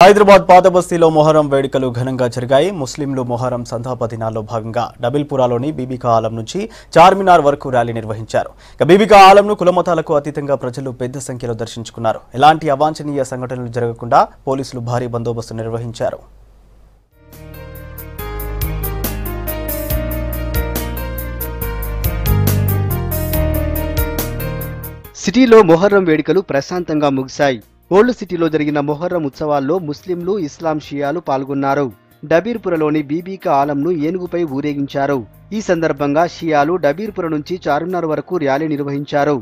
హైదరాబాద్ పాత బస్తీలో మొహరం వేడుకలు ఘనంగా జరిగాయి ముస్లింలు మొహరం సంతాప దినాల్లో భాగంగా డబిల్పురాలోని బీబీకా ఆలం నుంచి చార్మినార్ వరకు ర్యాలీ నిర్వహించారు ఇక బీబీకా ఆలంను కులమతాలకు అతీతంగా ప్రజలు పెద్ద సంఖ్యలో దర్శించుకున్నారు ఎలాంటి అవాంఛనీయ సంఘటనలు జరగకుండా పోలీసులు భారీ బందోబస్తు నిర్వహించారు సిటీలో మొహర్రం వేడుకలు ప్రశాంతంగా ముగిశాయి ఓల్డ్ సిటీలో జరిగిన మొహర్రం ఉత్సవాల్లో ముస్లింలు ఇస్లాం షియాలు పాల్గొన్నారు డబీర్పురలోని బీబీకా ఆలంను ఏనుగుపై ఊరేగించారు ఈ సందర్భంగా షియాలు డబీర్పుర నుంచి చార్మినార్ వరకు ర్యాలీ నిర్వహించారు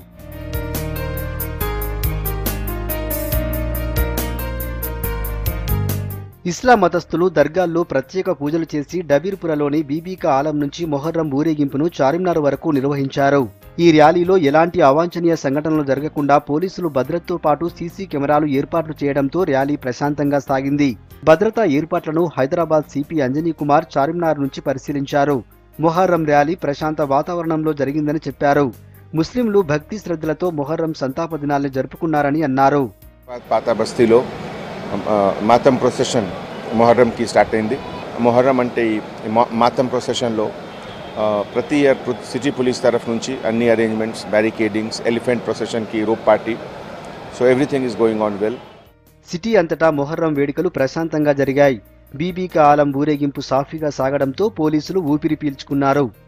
ఇస్లాం మతస్థులు దర్గాల్లో ప్రత్యేక పూజలు చేసి డబీర్పురలోని బీబీకా ఆలం నుంచి మొహర్రం ఊరేగింపును చార్మినార్ వరకు నిర్వహించారు ఈ ర్యాలీలో ఎలాంటి అవాంఛనీయ సంఘటనలు జరగకుండా పోలీసులు భద్రతతో పాటు సీసీ కెమెరాలు ఏర్పాట్లు చేయడంతో ర్యాలీ ప్రశాంతంగా సాగింది భద్రతా ఏర్పాట్లను హైదరాబాద్ సిపి అంజనీ కుమార్ చార్మినార్ నుంచి పరిశీలించారు మొహర్రం ర్యాలీ ప్రశాంత వాతావరణంలో జరిగిందని చెప్పారు ముస్లింలు భక్తి శ్రద్ధలతో మొహర్రం సంతాప దినాల్ని జరుపుకున్నారని అన్నారు పాత బస్తీలో ఆ, మాతం ప్రొసెషన్ మొహర్రంకి స్టార్ట్ అయింది మొహర్రం అంటే ఈ మా- మాతం ప్రొసెషన్లో ఆ, ప్రతి ఇయర్ సిటీ పోలీస్ తరఫు నుంచి అన్ని అరేంజ్మెంట్స్ బ్యారికేడింగ్స్ ఎలిఫెంట్ ప్రొసెషన్కి rope party so everything is going on well city అంతటా మొహర్రం వేడుకలు ప్రశాంతంగా జరిగాయి బీబీకా ఆలం ఊరేగింపు సాఫీగా సాగడంతో పోలీసులు ఊపిరి పీల్చుకున్నారు